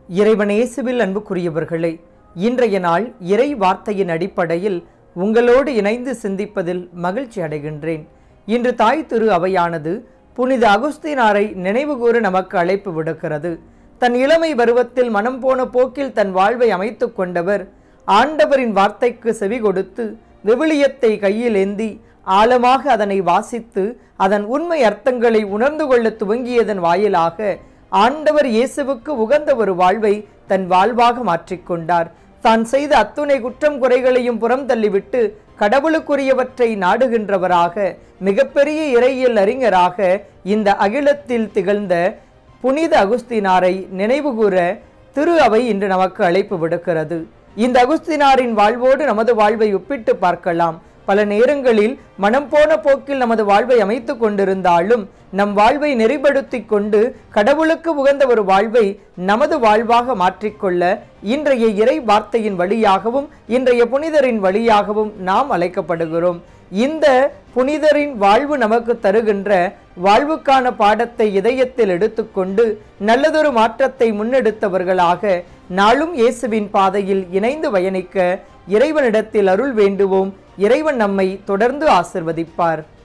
இறைவனேசுவில் அன்புக்குரியவர்களே இன்றைய நாள் இறை வார்த்தையின் அடிப்படையில் உங்களோடு இணைந்து சிந்திப்பதில் மகிழ்ச்சி அடைகின்றேன் இன்று தாய் திரு அவையானது புனித அகுஸ்தினாரை நினைவுகூர நமக்கு அழைப்பு விடுக்கிறது தன் இளமை பருவத்தில் மனம் போன போக்கில் தன் வாழ்வை அமைத்துக் கொண்டவர் ஆண்டவரின் வார்த்தைக்கு செவி கொடுத்து விவிலியத்தை கையில் ஏந்தி ஆழமாக அதனை வாசித்து அதன் உண்மை அர்த்தங்களை உணர்ந்து கொள்ள துவங்கியதன் வாயிலாக ஆண்டவர் இயேசுவுக்கு உகந்த ஒரு வாழ்வை தன் வாழ்வாக மாற்றிக்கொண்டார் தான் செய்த அத்துணை குற்றம் குறைகளையும் புறம் தள்ளிவிட்டு கடவுளுக்குரியவற்றை நாடுகின்றவராக மிகப்பெரிய இறையியல் அறிஞராக இந்த அகிலத்தில் திகழ்ந்த புனித அகுஸ்தினாரை நினைவுகூர திரு அவை இன்று நமக்கு அழைப்பு விடுக்கிறது இந்த அகுஸ்தினாரின் வாழ்வோடு நமது வாழ்வை ஒப்பிட்டு பார்க்கலாம் பல நேரங்களில் மனம் போன போக்கில் நமது வாழ்வை அமைத்துக் கொண்டிருந்தாலும் நம் வாழ்வை நெறிப்படுத்திக் கொண்டு கடவுளுக்கு உகந்த ஒரு வாழ்வை நமது வாழ்வாக மாற்றிக்கொள்ள இன்றைய இறை வார்த்தையின் வழியாகவும் இன்றைய புனிதரின் வழியாகவும் நாம் அழைக்கப்படுகிறோம் இந்த புனிதரின் வாழ்வு நமக்கு தருகின்ற வாழ்வுக்கான பாடத்தை இதயத்தில் எடுத்துக்கொண்டு நல்லதொரு மாற்றத்தை முன்னெடுத்தவர்களாக நாளும் இயேசுவின் பாதையில் இணைந்து பயணிக்க இறைவனிடத்தில் அருள் வேண்டுவோம் இறைவன் நம்மை தொடர்ந்து ஆசிர்வதிப்பார்